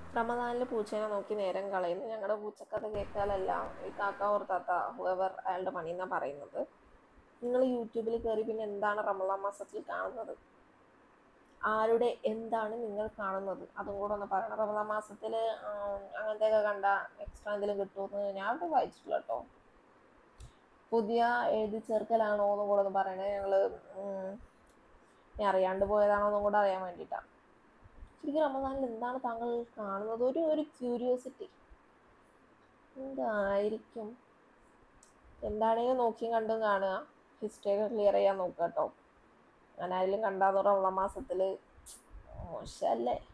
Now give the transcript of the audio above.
റമദാനിൽ പൂച്ചേനെ നോക്കി നേരം കളയുന്നു ഞങ്ങളുടെ പൂച്ചക്കഥ കേട്ടാലല്ല ഈ കാക്ക ഓർ താത്ത ഹുവർ അയാളുടെ പണി എന്നാ പറയുന്നത് നിങ്ങൾ യൂട്യൂബിൽ കയറി പിന്നെ എന്താണ് റമദാൻ മാസത്തിൽ കാണുന്നത് ആരുടെ എന്താണ് നിങ്ങൾ കാണുന്നത് അതും കൂടെ ഒന്ന് പറയണം റമദാൻ മാസത്തിൽ അങ്ങനത്തെയൊക്കെ കണ്ട എക്സ്ട്രാ എന്തെങ്കിലും കിട്ടുമെന്ന് ഞാൻ ഇവിടെ വായിച്ചിട്ടില്ല കേട്ടോ പുതിയ എഴുതി ചേർക്കലാണോ എന്നും കൂടെ ഒന്ന് പറയണേ ഞങ്ങൾ ഞാൻ അറിയാണ്ട് പോയതാണോ എന്നും കൂടെ അറിയാൻ വേണ്ടിയിട്ടാണ് ശരിക്കും റമദാനിൽ എന്താണ് താങ്കൾ കാണുന്നത് ഒരു ഒരു ക്യൂരിയോസിറ്റി എന്തായിരിക്കും എന്താണെങ്കിലും നോക്കിയും കണ്ടും കാണുക ഹിസ്റ്ററി ഒക്കെ ക്ലിയർ ചെയ്യാൻ നോക്കുക കേട്ടോ ഞാൻ ആരെങ്കിലും കണ്ടാന്ന് റമദാൻ മാസത്തിൽ മോശമല്ലേ